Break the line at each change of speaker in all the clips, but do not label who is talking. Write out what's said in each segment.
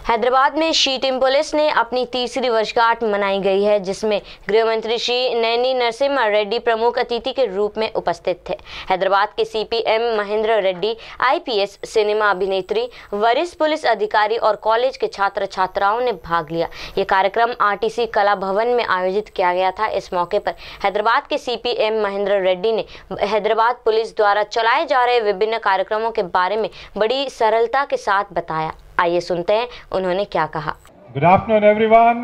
हैदराबाद में she team police ने अपनी तीसरी वर्षगांठ मनाई गई है जिसमें गृह मंत्री श्री नैनी नरसिम्हा रेड्डी प्रमुख अतिथि के रूप में उपस्थित थे हैदराबाद के CPM Mahendra Reddy IPS cinema अभिनेत्री वरिष्ठ पुलिस अधिकारी और कॉलेज के छात्र छात्राओं ने भाग लिया ये कार्यक्रम आरटीसी कला भवन में आयोजित किया गया था इस मौके पर हैदराबाद के सीपीएम महेंद्र रेड्डी ने हैदराबाद पुलिस द्वारा चलाए जा रहे विभिन्न कार्यक्रमों के बारे में बड़ी सरलता के साथ बताया आइए सुनते हैं उन्होंने क्या कहा
గుడ్ ఆఫ్టర్నూన్ ఎవ్రీవన్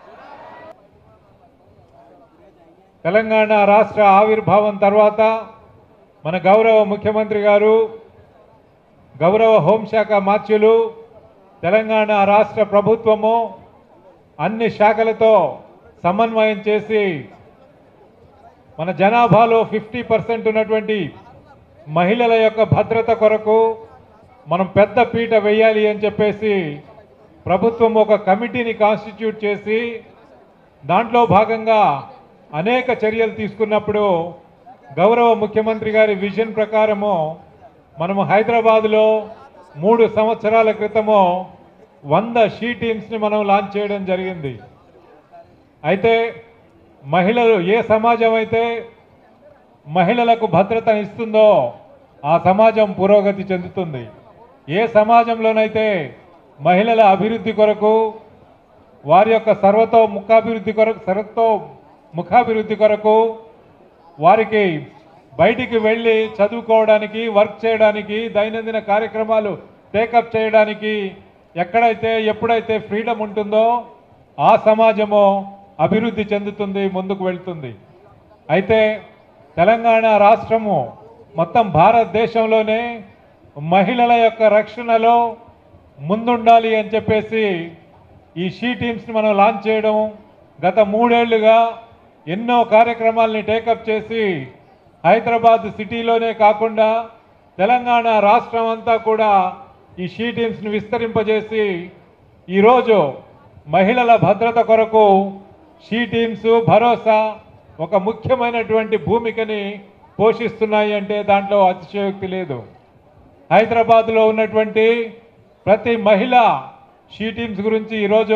తెలంగాణ రాష్ట్ర ఆవిర్భావం తర్వాత మన గౌరవ ముఖ్యమంత్రి గారు గౌరవ హోంశాఖ మార్చులు తెలంగాణ రాష్ట్ర ప్రభుత్వము అన్ని శాఖలతో సమన్వయం చేసి మన జనాభాలో ఫిఫ్టీ పర్సెంట్ ఉన్నటువంటి మహిళల యొక్క భద్రత కొరకు మనం పెద్ద పీట వేయాలి అని చెప్పేసి ప్రభుత్వం ఒక కమిటీని కాన్స్టిట్యూట్ చేసి దాంట్లో భాగంగా అనేక చర్యలు తీసుకున్నప్పుడు గౌరవ ముఖ్యమంత్రి గారి విజన్ ప్రకారము మనము హైదరాబాదులో మూడు సంవత్సరాల క్రితము వంద షీ టీమ్స్ని మనం లాంచ్ చేయడం జరిగింది అయితే మహిళలు ఏ సమాజం అయితే మహిళలకు భద్రతను ఇస్తుందో ఆ సమాజం పురోగతి చెందుతుంది ఏ సమాజంలోనైతే మహిళల అభివృద్ధి కొరకు వారి యొక్క సర్వతో ముఖాభివృద్ధి కొరకు సర్వతో ముఖాభివృద్ధి కొరకు వారికి బయటికి వెళ్ళి చదువుకోవడానికి వర్క్ చేయడానికి దైనందిన కార్యక్రమాలు టేకప్ చేయడానికి ఎక్కడైతే ఎప్పుడైతే ఫ్రీడమ్ ఉంటుందో ఆ సమాజము అభివృద్ధి చెందుతుంది ముందుకు వెళ్తుంది అయితే తెలంగాణ రాష్ట్రము మొత్తం భారతదేశంలోనే మహిళల యొక్క రక్షణలో ముందుండాలి అని చెప్పేసి ఈ షీ టీమ్స్ని మనం లాంచ్ చేయడం గత మూడేళ్లుగా ఎన్నో కార్యక్రమాల్ని టేకప్ చేసి హైదరాబాద్ సిటీలోనే కాకుండా తెలంగాణ రాష్ట్రం అంతా కూడా ఈ షీ టీమ్స్ని విస్తరింపజేసి ఈరోజు మహిళల భద్రత కొరకు షీ టీమ్స్ భరోసా ఒక ముఖ్యమైనటువంటి భూమికని పోషిస్తున్నాయి అంటే దాంట్లో అతిశయోక్తి లేదు హైదరాబాద్లో ఉన్నటువంటి ప్రతి మహిళ షీ టీమ్స్ గురించి ఈరోజు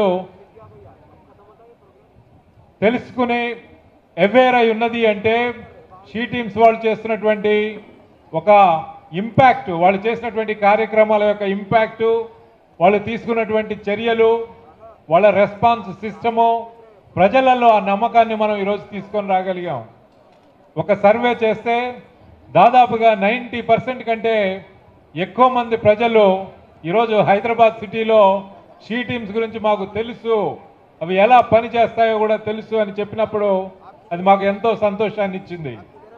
తెలుసుకుని అవేర్ అయి ఉన్నది అంటే షీ టీమ్స్ వాళ్ళు చేస్తున్నటువంటి ఒక ఇంపాక్ట్ వాళ్ళు చేసినటువంటి కార్యక్రమాల యొక్క ఇంపాక్ట్ వాళ్ళు తీసుకున్నటువంటి చర్యలు వాళ్ళ రెస్పాన్స్ సిస్టము ప్రజలలో ఆ నమ్మకాన్ని మనం ఈరోజు తీసుకొని రాగలిగాం ఒక సర్వే చేస్తే దాదాపుగా నైంటీ పర్సెంట్ కంటే ఎక్కువ మంది ప్రజలు ఈరోజు హైదరాబాద్ సిటీలో షీ టీమ్స్ గురించి మాకు తెలుసు అవి ఎలా పని చేస్తాయో కూడా తెలుసు అని చెప్పినప్పుడు అది మాకు ఎంతో సంతోషాన్ని ఇచ్చింది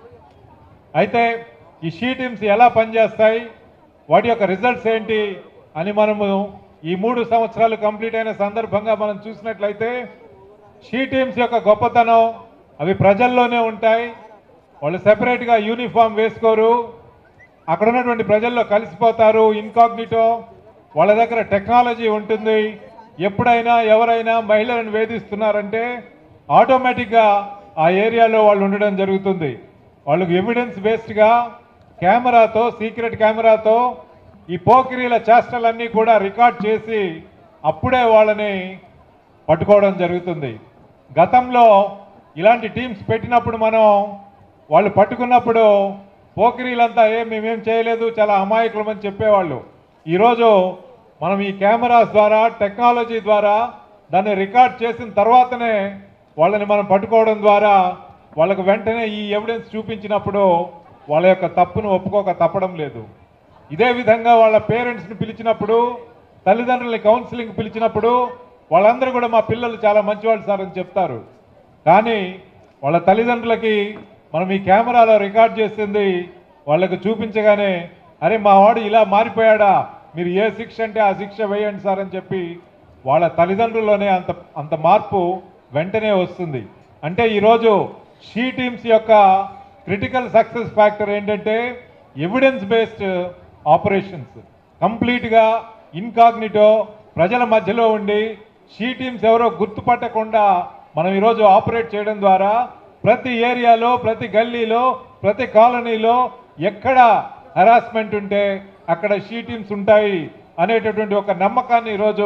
అయితే ఈ షీ టీమ్స్ ఎలా పనిచేస్తాయి వాటి యొక్క రిజల్ట్స్ ఏంటి అని మనము ఈ మూడు సంవత్సరాలు కంప్లీట్ అయిన సందర్భంగా మనం చూసినట్లయితే షీ టీమ్స్ యొక్క గొప్పతనం అవి ప్రజల్లోనే ఉంటాయి వాళ్ళు సెపరేట్గా యూనిఫామ్ వేసుకోరు అక్కడ ఉన్నటువంటి ప్రజల్లో కలిసిపోతారు ఇన్కాగ్నిటో వాళ్ళ దగ్గర టెక్నాలజీ ఉంటుంది ఎప్పుడైనా ఎవరైనా మహిళలను వేధిస్తున్నారంటే ఆటోమేటిక్గా ఆ ఏరియాలో వాళ్ళు ఉండడం జరుగుతుంది వాళ్ళకి ఎవిడెన్స్ బేస్డ్గా కెమెరాతో సీక్రెట్ కెమెరాతో ఈ పోకిరీల చేష్టలన్నీ కూడా రికార్డ్ చేసి అప్పుడే వాళ్ళని పట్టుకోవడం జరుగుతుంది గతంలో ఇలాంటి టీమ్స్ పెట్టినప్పుడు మనం వాళ్ళు పట్టుకున్నప్పుడు పోకిరీలంతా ఏ మేమేం చేయలేదు చాలా అమాయకులమని చెప్పేవాళ్ళు ఈరోజు మనం ఈ కెమెరాస్ ద్వారా టెక్నాలజీ ద్వారా దాన్ని రికార్డ్ చేసిన తర్వాతనే వాళ్ళని మనం పట్టుకోవడం ద్వారా వాళ్ళకు వెంటనే ఈ ఎవిడెన్స్ చూపించినప్పుడు వాళ్ళ యొక్క తప్పును ఒప్పుకోక తప్పడం లేదు ఇదే విధంగా వాళ్ళ పేరెంట్స్ని పిలిచినప్పుడు తల్లిదండ్రులని కౌన్సిలింగ్ పిలిచినప్పుడు వాళ్ళందరూ కూడా మా పిల్లలు చాలా మంచివాళ్ళు సార్ అని చెప్తారు కానీ వాళ్ళ తల్లిదండ్రులకి మనం ఈ కెమెరాలో రికార్డ్ చేసింది వాళ్ళకు చూపించగానే అరే మా వాడు ఇలా మారిపోయాడా మీరు ఏ శిక్ష అంటే ఆ శిక్ష వేయండి సార్ అని చెప్పి వాళ్ళ తల్లిదండ్రుల్లోనే అంత అంత మార్పు వెంటనే వస్తుంది అంటే ఈరోజు షీ టీమ్స్ యొక్క క్రిటికల్ సక్సెస్ ఫ్యాక్టర్ ఏంటంటే ఎవిడెన్స్ బేస్డ్ ఆపరేషన్స్ కంప్లీట్గా ఇన్కాగ్నిటో ప్రజల మధ్యలో ఉండి షీ టీమ్స్ ఎవరో గుర్తుపట్టకుండా మనం ఈరోజు ఆపరేట్ చేయడం ద్వారా ప్రతి ఏరియాలో ప్రతి గల్లీలో ప్రతి కాలనీలో ఎక్కడ హరాస్మెంట్ ఉంటే అక్కడ షీ టీమ్స్ ఉంటాయి అనేటటువంటి ఒక నమ్మకాన్ని ఈరోజు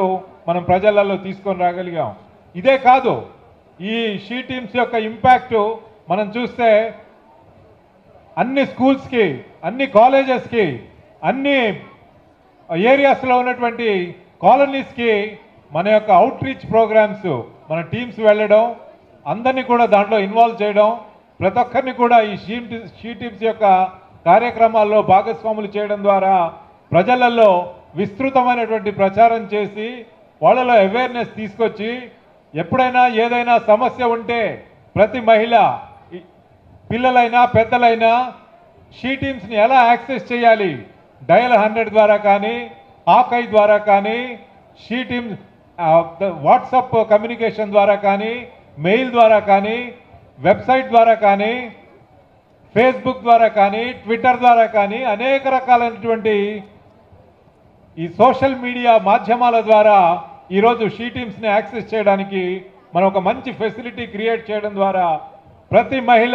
మనం ప్రజలలో తీసుకొని రాగలిగాం ఇదే కాదు ఈ షీ టీమ్స్ యొక్క ఇంపాక్ట్ మనం చూస్తే అన్ని స్కూల్స్కి అన్ని కాలేజెస్కి అన్ని ఏరియాస్లో ఉన్నటువంటి కాలనీస్కి మన యొక్క అవుట్ రీచ్ ప్రోగ్రామ్స్ మన టీమ్స్ వెళ్ళడం అందరినీ కూడా దాంట్లో ఇన్వాల్వ్ చేయడం ప్రతి ఒక్కరిని కూడా ఈ షీ షీ టీమ్స్ యొక్క కార్యక్రమాల్లో భాగస్వాములు చేయడం ద్వారా ప్రజలలో విస్తృతమైనటువంటి ప్రచారం చేసి వాళ్ళలో అవేర్నెస్ తీసుకొచ్చి ఎప్పుడైనా ఏదైనా సమస్య ఉంటే ప్రతి మహిళ ఈ- పిల్లలైనా పెద్దలైనా షీ టీమ్స్ని ఎలా యాక్సెస్ చేయాలి డయల్ హండ్రెడ్ ద్వారా కానీ ఆకై ద్వారా కానీ షీ టీమ్స్ వాట్సాప్ కమ్యూనికేషన్ ద్వారా కానీ మెయిల్ ద్వారా కానీ వెబ్సైట్ ద్వారా కానీ ఫేస్బుక్ ద్వారా కానీ ట్విట్టర్ ద్వారా కానీ అనేక రకాలైనటువంటి ఈ సోషల్ మీడియా మాధ్యమాల ద్వారా ఈరోజు షీ టీమ్స్ని యాక్సెస్ చేయడానికి మనం ఒక మంచి ఫెసిలిటీ క్రియేట్ చేయడం ద్వారా ప్రతి మహిళ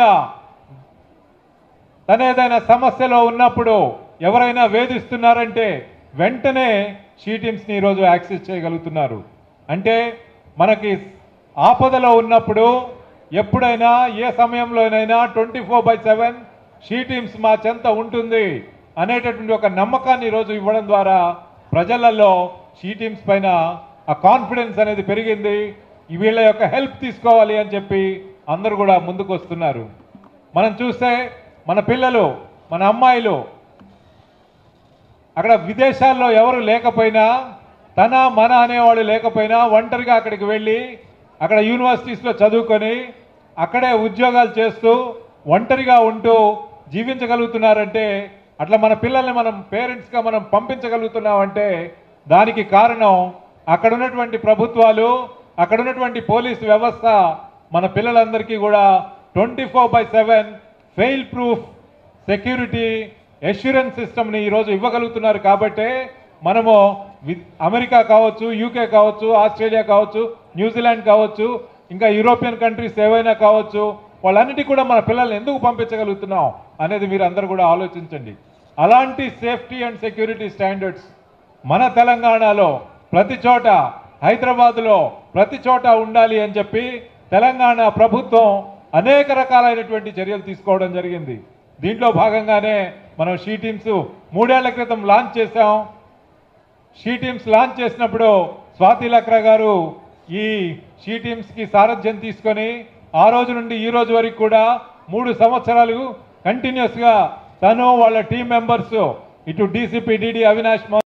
తన ఏదైనా సమస్యలో ఉన్నప్పుడు ఎవరైనా వేధిస్తున్నారంటే వెంటనే షీ టీమ్స్ని ఈరోజు యాక్సెస్ చేయగలుగుతున్నారు అంటే మనకి ఆపదలో ఉన్నప్పుడు ఎప్పుడైనా ఏ సమయంలోనైనా twenty four by seven she teams మా చెంత ఉంటుంది అనేటటువంటి ఒక నమ్మకాన్ని ఈరోజు ఇవ్వడం ద్వారా ప్రజలలో షీ టీమ్స్ పైన ఆ కాన్ఫిడెన్స్ అనేది పెరిగింది ఈ వీళ్ళ యొక్క హెల్ప్ తీసుకోవాలి అని చెప్పి అందరూ కూడా ముందుకు వస్తున్నారు మనం చూస్తే మన పిల్లలు మన అమ్మాయిలు అక్కడ విదేశాల్లో ఎవరు లేకపోయినా తన మన అనేవాళ్ళు లేకపోయినా ఒంటరిగా అక్కడికి వెళ్ళి అక్కడ యూనివర్సిటీస్లో చదువుకొని అక్కడే ఉద్యోగాలు చేస్తూ ఒంటరిగా ఉంటూ జీవించగలుగుతున్నారంటే అట్లా మన పిల్లల్ని మనం పేరెంట్స్గా మనం పంపించగలుగుతున్నామంటే దానికి కారణం అక్కడ ఉన్నటువంటి ప్రభుత్వాలు అక్కడ ఉన్నటువంటి పోలీస్ వ్యవస్థ మన పిల్లలందరికీ కూడా twenty four by seven fail proof security assurance సిస్టమ్ని ఈరోజు ఇవ్వగలుగుతున్నారు కాబట్టే మనము వి- అమెరికా కావచ్చు యూకే కావచ్చు ఆస్ట్రేలియా కావచ్చు న్యూజిలాండ్ కావచ్చు ఇంకా యూరోపియన్ కంట్రీస్ ఏవైనా కావచ్చు వాళ్ళన్నిటి కూడా మన పిల్లల్ని ఎందుకు పంపించగలుగుతున్నాం అనేది మీరు అందరూ కూడా ఆలోచించండి అలాంటి సేఫ్టీ అండ్ సెక్యూరిటీ స్టాండర్డ్స్ మన తెలంగాణలో ప్రతి చోట హైదరాబాద్లో ప్రతి చోట ఉండాలి అని చెప్పి తెలంగాణ ప్రభుత్వం అనేక రకాలైనటువంటి చర్యలు తీసుకోవడం జరిగింది దీంట్లో భాగంగానే మనం షీ టీమ్స్ మూడేళ్ల క్రితం లాంచ్ చేశాం షీ టీమ్స్ లాంచ్ చేసినప్పుడు స్వాతి లక్రా గారు ఈ షీ టీమ్స్కి సారథ్యం తీసుకొని ఆ రోజు నుండి ఈ రోజు వరకు కూడా మూడు సంవత్సరాలు కంటిన్యూస్గా తను వాళ్ళ టీం మెంబర్స్ ఇటు డీసీపీ డిడి అవినాష్ మోహన్